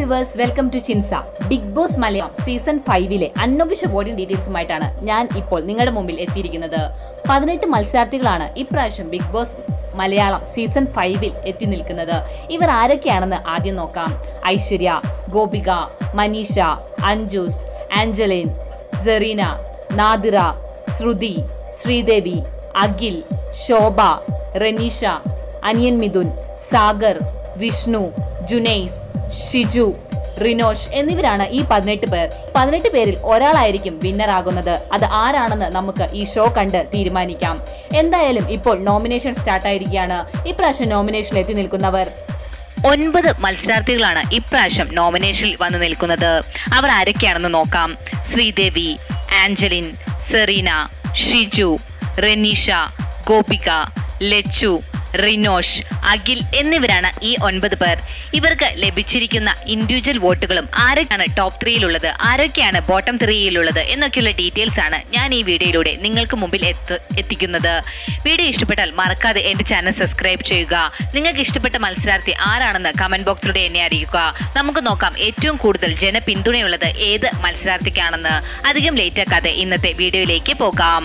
viewers welcome to ചിൻസ Bigg Boss Malayalam season ഫൈവിലെ unofficial voting ഡീറ്റെയിൽസുമായിട്ടാണ് ഞാൻ ഇപ്പോൾ നിങ്ങളുടെ മുമ്പിൽ എത്തിയിരിക്കുന്നത് പതിനെട്ട് മത്സരാർത്ഥികളാണ് ഇപ്രാവശ്യം ബിഗ് ബോസ് മലയാളം സീസൺ ഫൈവിൽ എത്തി നിൽക്കുന്നത് ഇവർ ആരൊക്കെയാണെന്ന് ആദ്യം നോക്കാം ഐശ്വര്യ ഗോപിക മനീഷ അഞ്ജൂസ് ആഞ്ചലിൻ സെറീന നാദിറ ശ്രുതി ശ്രീദേവി അഖിൽ ശോഭ റനീഷ അനിയൻ മിഥുൻ സാഗർ വിഷ്ണു ജുനൈസ് ഷിജു റിനോഷ് എന്നിവരാണ് ഈ പതിനെട്ട് പേർ പതിനെട്ട് പേരിൽ ഒരാളായിരിക്കും വിന്നർ ആകുന്നത് അത് ആരാണെന്ന് നമുക്ക് ഈ ഷോ കണ്ട് തീരുമാനിക്കാം എന്തായാലും ഇപ്പോൾ നോമിനേഷൻ സ്റ്റാർട്ടായിരിക്കുകയാണ് ഇപ്രാവശ്യം നോമിനേഷനിൽ എത്തി നിൽക്കുന്നവർ ഒൻപത് മത്സരാർത്ഥികളാണ് ഇപ്രാവശ്യം നോമിനേഷനിൽ വന്നു നിൽക്കുന്നത് അവർ ആരൊക്കെയാണെന്ന് നോക്കാം ശ്രീദേവി ആഞ്ചലിൻ സെറീന ഷിജു റെനീഷ ഗോപിക ലച്ചു റിനോഷ് അഖിൽ എന്നിവരാണ് ഈ ഒൻപത് പേർ ഇവർക്ക് ലഭിച്ചിരിക്കുന്ന ഇൻഡിവിജ്വൽ വോട്ടുകളും ആരൊക്കെയാണ് ടോപ്പ് ത്രീയിലുള്ളത് ആരൊക്കെയാണ് ബോട്ടം ത്രീയിലുള്ളത് എന്നൊക്കെയുള്ള ഡീറ്റെയിൽസ് ആണ് ഞാൻ ഈ വീഡിയോയിലൂടെ നിങ്ങൾക്ക് മുമ്പിൽ എത്ത് എത്തിക്കുന്നത് വീഡിയോ ഇഷ്ടപ്പെട്ടാൽ മറക്കാതെ എൻ്റെ ചാനൽ സബ്സ്ക്രൈബ് ചെയ്യുക നിങ്ങൾക്ക് ഇഷ്ടപ്പെട്ട മത്സരാർത്ഥി ആരാണെന്ന് കമന്റ് ബോക്സിലൂടെ എന്നെ അറിയിക്കുക നമുക്ക് നോക്കാം ഏറ്റവും കൂടുതൽ ജനപിന്തുണയുള്ളത് ഏത് മത്സരാർത്ഥിക്കാണെന്ന് അധികം ലേറ്റ് ആക്കാതെ ഇന്നത്തെ വീഡിയോയിലേക്ക് പോകാം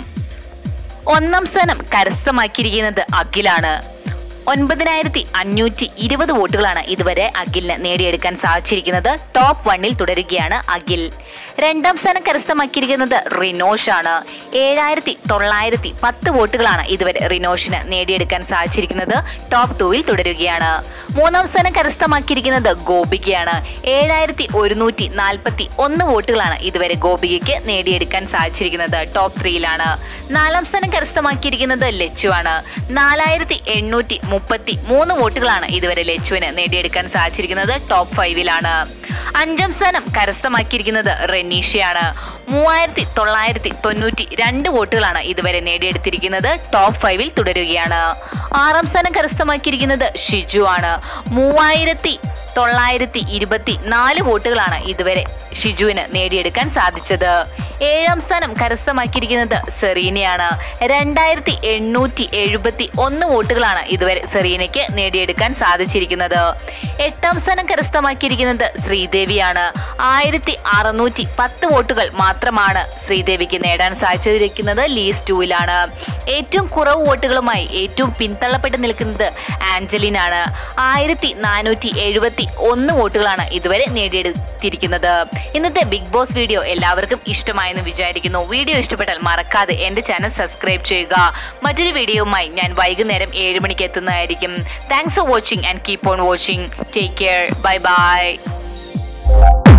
ഒന്നാം സ്ഥാനം കരസ്ഥമാക്കിയിരിക്കുന്നത് അഖിലാണ് ഒൻപതിനായിരത്തി അഞ്ഞൂറ്റി ഇരുപത് വോട്ടുകളാണ് ഇതുവരെ അഖിലിന് നേടിയെടുക്കാൻ സാധിച്ചിരിക്കുന്നത് ടോപ്പ് വണ്ണിൽ തുടരുകയാണ് അഖിൽ രണ്ടാം സ്ഥാനം കരസ്ഥമാക്കിയിരിക്കുന്നത് റിനോഷ് ആണ് ഏഴായിരത്തി തൊള്ളായിരത്തി പത്ത് വോട്ടുകളാണ് ഇതുവരെ റിനോഷിന് നേടിയെടുക്കാൻ സാധിച്ചിരിക്കുന്നത് ടോപ്പ് ടൂവിൽ തുടരുകയാണ് മൂന്നാം സ്ഥാനം കരസ്ഥമാക്കിയിരിക്കുന്നത് ഗോപികയാണ് ഏഴായിരത്തി ഒരുന്നൂറ്റി നാൽപ്പത്തി ഒന്ന് വോട്ടുകളാണ് ഇതുവരെ ഗോപികയ്ക്ക് നേടിയെടുക്കാൻ സാധിച്ചിരിക്കുന്നത് ടോപ്പ് ത്രീയിലാണ് നാലാം സ്ഥാനം കരസ്ഥമാക്കിയിരിക്കുന്നത് ലച്ചു ആണ് നാലായിരത്തി എണ്ണൂറ്റി മുപ്പത്തി മൂന്ന് വോട്ടുകളാണ് ഇതുവരെ ലച്ചുവിന് നേടിയെടുക്കാൻ സാധിച്ചിരിക്കുന്നത് ടോപ്പ് ഫൈവിലാണ് അഞ്ചാം സ്ഥാനം കരസ്ഥമാക്കിയിരിക്കുന്നത് റെനീഷയാണ് മൂവായിരത്തി തൊള്ളായിരത്തി തൊണ്ണൂറ്റി രണ്ട് വോട്ടുകളാണ് ഇതുവരെ നേടിയെടുത്തിരിക്കുന്നത് ടോപ്പ് ഫൈവിൽ തുടരുകയാണ് ആറാം സ്ഥാനം കരസ്ഥമാക്കിയിരിക്കുന്നത് ഷിജു ആണ് മൂവായിരത്തി തൊള്ളായിരത്തി ഇരുപത്തി നാല് വോട്ടുകളാണ് ഇതുവരെ ഷിജുവിന് നേടിയെടുക്കാൻ സാധിച്ചത് ഏഴാം സ്ഥാനം കരസ്ഥമാക്കിയിരിക്കുന്നത് സെറീനയാണ് രണ്ടായിരത്തി എണ്ണൂറ്റി എഴുപത്തി ഒന്ന് വോട്ടുകളാണ് ഇതുവരെ സെറീനയ്ക്ക് നേടിയെടുക്കാൻ സാധിച്ചിരിക്കുന്നത് എട്ടാം സ്ഥാനം കരസ്ഥമാക്കിയിരിക്കുന്നത് ശ്രീദേവിയാണ് ആയിരത്തി അറുന്നൂറ്റി പത്ത് വോട്ടുകൾ മാത്രമാണ് ശ്രീദേവിക്ക് നേടാൻ സാധിച്ചിരിക്കുന്നത് ലീസ് ടൂവിലാണ് ഏറ്റവും കുറവ് വോട്ടുകളുമായി ഏറ്റവും പിന്തള്ളപ്പെട്ട് നിൽക്കുന്നത് ആഞ്ചലിനാണ് ആയിരത്തി നാനൂറ്റി എഴുപത്തി ഒന്ന് വോട്ടുകളാണ് ഇതുവരെ നേടിയെടുത്തിരിക്കുന്നത് ഇന്നത്തെ ബിഗ് ബോസ് വീഡിയോ എല്ലാവർക്കും ഇഷ്ടമായെന്ന് വിചാരിക്കുന്നു വീഡിയോ ഇഷ്ടപ്പെട്ടാൽ മറക്കാതെ എൻ്റെ ചാനൽ സബ്സ്ക്രൈബ് ചെയ്യുക മറ്റൊരു വീഡിയോയുമായി ഞാൻ വൈകുന്നേരം ഏഴ് മണിക്ക് എത്തുന്നതായിരിക്കും thanks for watching and keep on watching take care bye by